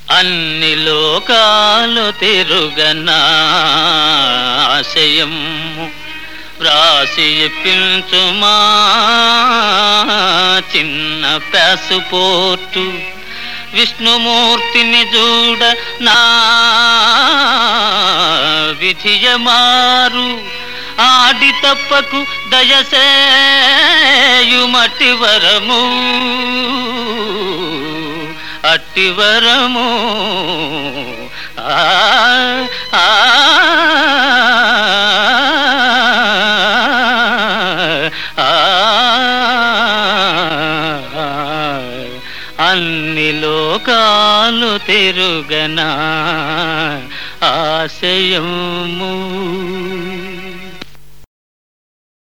అన్ని లోకాలు తిరుగనా ఆశయము వ్రాసి ఇప్పించుమా చిన్న పాసుపోర్టు విష్ణుమూర్తిని చూడ నా విధియమారు ఆడి తప్పకు దయసేయుమటి వరము అట్టి వరము ఆ ఆ ఆ అన్ని లోకాలు తిరుగనా ఆశయము